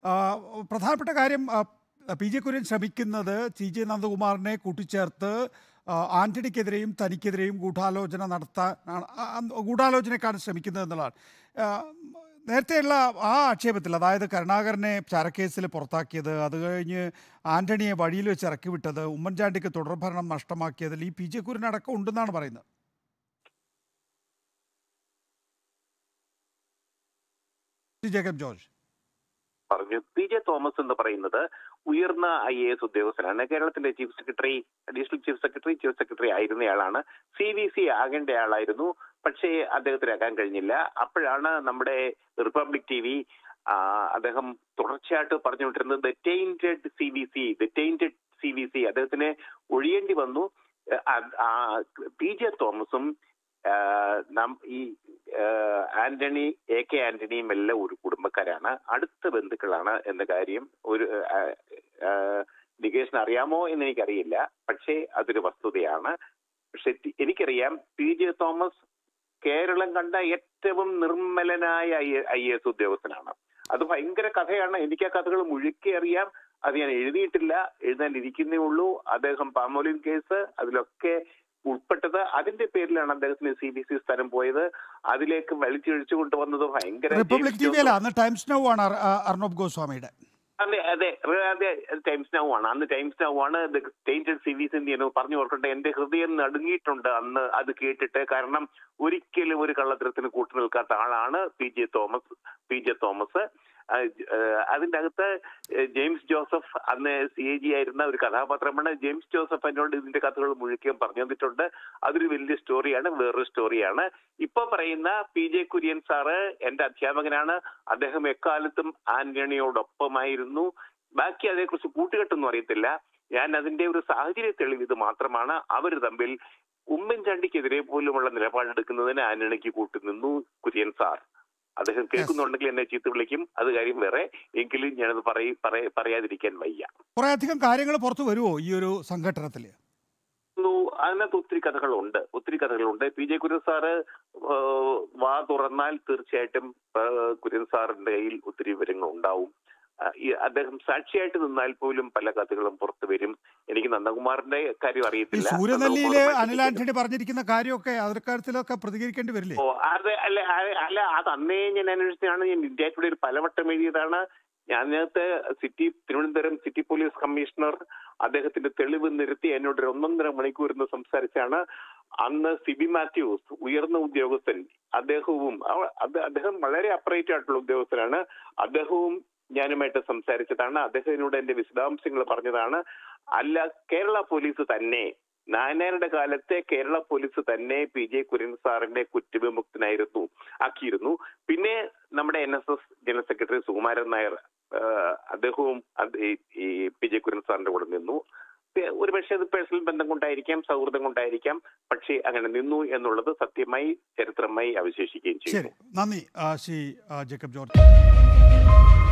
ആ, പ്രധാനപ്പെട്ട കാര്യം ആ, പി ജെ കുര്യൻ ശ്രമിക്കുന്നത് സി ജെ നന്ദകുമാറിനെ കൂട്ടിച്ചേർത്ത് ആ, ആന്റണിക്കെതിരെയും തനിക്കെതിരെയും ഗൂഢാലോചന നടത്താൻ ആണ്- ആ, ആ, ഗൂഢാലോചനയ്ക്കാണ് ശ്രമിക്കുന്നത് എന്നുള്ളതാണ് ആ, നേരത്തെയുള്ള ആ ആക്ഷേപത്തിൽ അതായത് കരുണാകരനെ ചരക്കേസിൽ പുറത്താക്കിയത് അത് കഴിഞ്ഞ് ആന്റണിയെ വഴിയിൽ വെച്ച് ഇറക്കി വിട്ടത് ഉമ്മൻചാണ്ടിക്ക് തുടർഭരണം നഷ്ടമാക്കിയതിൽ ഈ പി ജെ കുര്യൻ അടക്കം ഉണ്ടെന്നാണ് പറയുന്നത് ശ്രീ ജേക്കബ് ജോർജ് പറഞ്ഞു പി ജെ തോമസ് എന്ന് പറയുന്നത് ഉയർന്ന ഐ എ എസ് ഉദ്യോഗസ്ഥനാണ് കേരളത്തിന്റെ chief secretary additional chief secretary chief secretary ആയിരുന്നയാളാണ് സി വി സി ആകേണ്ട ആളായിരുന്നു പക്ഷേ അദ്ദേഹത്തിനാക്കാൻ കഴിഞ്ഞില്ല അപ്പോഴാണ് നമ്മുടെ റിപ്പബ്ലിക് ടി വി അദ്ദേഹം തുടർച്ചയായിട്ട് പറഞ്ഞുകൊണ്ടിരുന്നത് the tainted C V C the tainted C V C അദ്ദേഹത്തിന് ഒഴിയേണ്ടി വന്നു പി ജെ തോമസും ആ, നം- ഈ ആ, ആന്റണി എ കെ ആന്റണിയും എല്ലാം ഒരു കുടുംബക്കാരാണ് അടുത്ത ബന്ധുക്കളാണ് എന്ന കാര്യം ഒരു ആ, ആ, നികേഷിന് അറിയാമോ എന്ന് എനിക്കറിയില്ല പക്ഷേ അതൊരു വസ്തുതയാണ് പക്ഷെ തി- എനിക്കറിയാം പി ജെ തോമസ് കേരളം കണ്ട ഏറ്റവും നിർമ്മലനായ ഐ എസ് ഉദ്യോഗസ്ഥനാണ് അത് ഭയങ്കര കഥയാണ് എനിക്ക് ആ കഥകൾ മുഴുക്കി അറിയാം അത് ഞാൻ എഴുതിയിട്ടില്ല എഴുതാൻ ഇരിക്കുന്നേ ഉള്ളൂ അദ്ദേഹം പാമോലിൻ കേസ് അതിലൊക്കെ ഉൾപ്പെട്ടത് അതിന്റെ പേരിലാണ് അദ്ദേഹത്തിന് സി ബി സി സ്ഥലം പോയത് അതിലേക്ക് വലിച്ചിഴിച്ചു കൊണ്ടുവന്നത് ഭയങ്കര റിപ്പബ്ലിക് ടി വിയില അന്ന് ടൈംസ് നൗ ആണ് അർ- അ- അർണബ് ഗോസ്വാമിയുടെ അതെ അതെ അതെ ടൈംസ് നൗ ആണ് അന്ന് ടൈംസ് നൗ ആണ് ടൈൻറ്റഡ് സിവീസ് എന്ന് പറഞ്ഞു ഓർക്കട്ടെ എന്റെ ഹൃദയം നടുങ്ങിയിട്ടുണ്ട് അന്ന് അത് കേട്ടിട്ട് കാരണം ഒരിക്കലും ഒരു കള്ളത്തരത്തിന് കൂട്ടു നിൽക്കാത്ത ആളാണ് P J Thomas P J Thomas ആ, ആ, അതിന്റെ അകത്ത് ജെയിംസ് ജോസഫ് അന്ന് സി എ ജി ആയിരുന്ന ഒരു കഥാപാത്രമാണ് ജെയിംസ് ജോസഫ് എന്നോട് ഇതിന്റെ കഥകൾ മുഴുക്കിയും പറഞ്ഞു തന്നിട്ടുണ്ട് അതൊരു വലിയ സ്റ്റോറിയാണ് വേറൊരു സ്റ്റോറിയാണ് ഇപ്പൊ പറയുന്ന പി ജെ കുര്യൻ സാറ് എന്റെ അധ്യാപകനാണ് അദ്ദേഹം എക്കാലത്തും ആന്റണിയോടൊപ്പമായിരുന്നു ബാക്കി അതേക്കുറിച്ച് കൂട്ടുകെട്ടൊന്നും അറിയത്തില്ല ഞാൻ അതിന്റെ ഒരു സാഹചര്യ തെളിവ് ഇത് മാത്രമാണ് അവർ തമ്മിൽ ഉമ്മൻചാണ്ടിക്കെതിരെ പോലുമുള്ള നിലപാടെടുക്കുന്നതിന് ആന്റണിക്ക് കൂട്ടുനിന്നു കുര്യൻ സാർ അദ്ദേഹം കേൾക്കുന്നുണ്ടെങ്കിൽ എന്നെ ചീത്ത വിളിക്കും അത് കാര്യം വേറെ എങ്കിലും ഞാനത് പറയ പറയ- പറയാതിരിക്കാൻ വയ്യ കുറെ അധികം കാര്യങ്ങൾ പുറത്തു വരുമോ ഈ ഒരു സംഘടനത്തിൽ തോന്നുന്നു അതിനകത്ത് ഒത്തിരി കഥകളുണ്ട് ഒത്തിരി കഥകളുണ്ട് പി ജെ കുര്യൻ സാറ് ഏഹ്, വാ തുറന്നാൽ തീർച്ചയായിട്ടും ഏഹ്, കുര്യൻ സാറിന്റെ കയ്യിൽ ഒത്തിരി വിവരങ്ങൾ ഉണ്ടാവും ആ, ഈ അദ്ദേഹം സാക്ഷിയായിട്ട് നിന്നാൽ പോലും പല കഥകളും പുറത്തു വരും എനിക്ക് നന്ദകുമാറിന്റെ കാര്യം ഈ അറിയത്തില്ല സൂര്യനെല്ലിയില് നന്ദകുമാറുമായിട്ട് അനിൽ ആന്റണി പറഞ്ഞിരിക്കുന്ന കാര്യമൊക്കെ അതിക്കാര്യത്തിലൊക്കെ പ്രതികരിക്കേണ്ടി വരില്ലേ ഓ അത് അല്ല ആ- അല്ല അത് അന്നേ ഞാൻ അന്വേഷിച്ചാണ് ഞാൻ ഇന്ത്യ ടുഡേ ഒരു പലവട്ടം എഴുതിയതാണ് ഞാനകത്ത് city Thiruvananthapuram city police commissioner അദ്ദേഹത്തിന്റെ തെളിവ് നിരത്തി എന്നോട് ഒരു ഒന്നൊന്നര മണിക്കൂർ ഇന്ന് സംസാരിച്ചാണ് അന്ന് സിബി മാത്യൂസ് ഉയർന്ന ഉദ്യോഗസ്ഥൻ അദ്ദേഹവും അവ- അത് അദ്ദേഹം വളരെ അപ്രൈറ്റ് ആയിട്ടുള്ള ഉദ്യോഗസ്ഥനാണ് അദ്ദേഹവും ഞാനുമായിട്ട് സംസാരിച്ചതാണ് അദ്ദേഹം എന്നോട് എന്റെ വിശദാംശങ്ങൾ പറഞ്ഞതാണ് അല്ല കേരള പോലീസ് തന്നെ നായനാരുടെ കാലത്തെ കേരള പോലീസ് തന്നെ പി ജെ കുര്യൻ സാറിനെ കുറ്റവിമുക്തനായിരുന്നു ആക്കിയിരുന്നു പിന്നെ നമ്മുടെ N S S general secretary Sukumaran Nair ആ, അദ്ദേഹവും അത് ഈ- ഈ പി ജെ കുര്യൻ സാറിന്റെ കൂടെ നിന്നു പേ- ഒരുപക്ഷെ അത് പേഴ്സണൽ ബന്ധം കൊണ്ടായിരിക്കാം സൗഹൃദം കൊണ്ടായിരിക്കാം പക്ഷേ അങ്ങനെ നിന്നു എന്നുള്ളത് സത്യമായി ചരിത്രമായി അവശേഷിക്കുകയും ശരി ചെയ്യുന്നു നന്ദി ആ, ശ്രീ ആ, ജേക്കബ് ജോർജ്